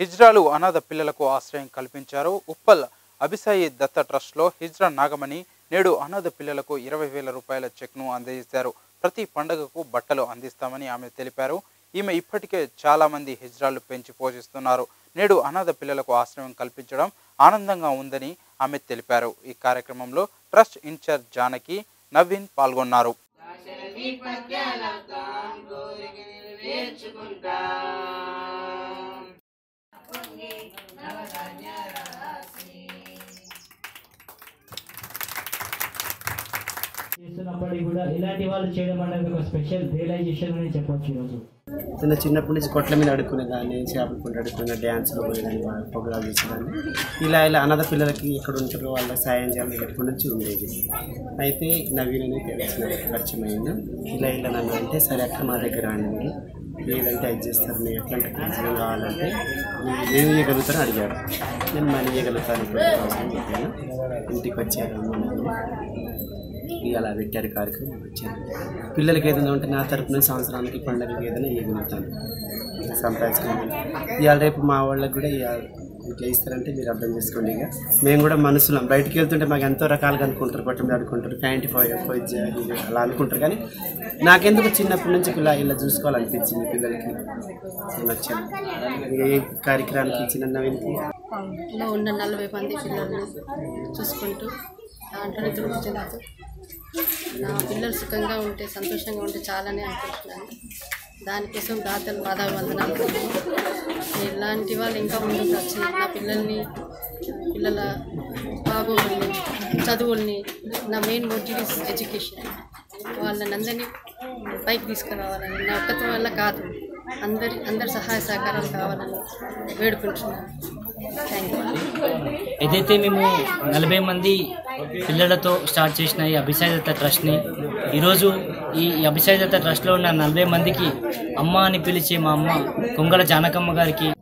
హిజ్రాలు అనాథ పిల్లలకు ఆశ్రయం కల్పించారు ఉప్పల్ అభిసాయి దత్త ట్రస్ట్లో హిజ్రా నాగమణి నేడు అనాథ పిల్లలకు ఇరవై వేల రూపాయల చెక్ను అందజేశారు ప్రతి పండుగకు బట్టలు అందిస్తామని ఆమె తెలిపారు ఈమె ఇప్పటికే చాలా మంది హిజ్రాలు పెంచి పోషిస్తున్నారు నేడు అనాథ పిల్లలకు ఆశ్రయం కల్పించడం ఆనందంగా ఉందని ఆమె తెలిపారు ఈ కార్యక్రమంలో ట్రస్ట్ ఇన్ఛార్జ్ జానకి నవీన్ పాల్గొన్నారు చేస్తున్నప్పటికీ కూడా ఇలాంటి వాళ్ళు చేయడం అనేది ఒక స్పెషల్ రియలైజేషన్ అని చెప్పొచ్చు ఈరోజు చిన్న చిన్నప్పటి నుంచి కొట్ల మీద అడుక్కునేదాన్ని చేపల పంట అడుక్కునే డ్యాన్స్లో పోయేదాన్ని ప్రోగ్రామ్ చేసేదాన్ని ఇలా ఇలా అనాథ పిల్లలకి ఎక్కడ ఉంటారో వాళ్ళకి సాయం చేయాలని ఎప్పటి నుంచి ఉండేది అయితే నవీన్ అని తెలిసిన పరిచయం అయింది ఇలా ఇలా నన్ను అంటే సరే అక్క మా దగ్గర రండి మీరు లేదంటే అది చేస్తారు మీరు ఎట్లాంటి ఖర్చులు కావాలంటే మీరు ఏమి ఇవ్వగలుగుతారని అడిగాడు నేను మనీ ఇవ్వగలుగుతాను ఇప్పుడు అవసరం చెప్పాను ఇంటికి వచ్చారు అమ్మ నాన్న. ఇక అలా పెట్టారు కార్యక్రమం వచ్చాను పిల్లలకి ఏదైనా ఉంటే నా తరపున సంవత్సరానికి పండుగకి ఏదైనా ఇవ్వగలుగుతాను సంపాదించుకున్నాను ఇవాళ రేపు మా వాళ్ళకి కూడా ఇవాళ ఇట్లా ఇస్తారంటే మీరు అర్థం చేసుకోండి ఇక మేము కూడా మనసులో బయటికి వెళ్తుంటే మాకు ఎంతో రకాలుగా అనుకుంటారు పట్టు మీద అనుకుంటారు ప్యాంట్ ఫోజ్ అలా అనుకుంటారు కానీ నాకెందుకు చిన్నప్పటి నుంచి ఇలా ఇలా చూసుకోవాలనిపించింది పిల్లలకి నచ్చాను ఏ కార్యక్రమానికి చిన్న నవీన్కి లో ఉన్న నలభై మంది పిల్లల్ని చూసుకుంటూ దాంట్లో తృప్తి చెందుతూ నా పిల్లలు సుఖంగా ఉంటే సంతోషంగా ఉంటే చాలని అనుకుంటున్నాను దానికోసం దాతలు పాదాభివందనాలు ఇలాంటి వాళ్ళు ఇంకా ముందుకు వచ్చి నా పిల్లల్ని పిల్లల బాగోగుల్ని చదువుల్ని నా మెయిన్ మోటివ్ ఇస్ ఎడ్యుకేషన్ వాళ్ళని అందరినీ పైకి తీసుకురావాలని నా ఒక్కతో వల్ల కాదు అందరి అందరి సహాయ సహకారాలు కావాలని వేడుకుంటున్నాను థ్యాంక్ యూ ఏదైతే మేము నలభై మంది పిల్లలతో స్టార్ట్ చేసిన ఈ అభిసాయి దత్త ట్రస్ట్ని ఈరోజు ఈ అభిసాయి దత్త ట్రస్ట్లో ఉన్న నలభై మందికి అమ్మ అని పిలిచే మా అమ్మ కొంగల జానకమ్మ గారికి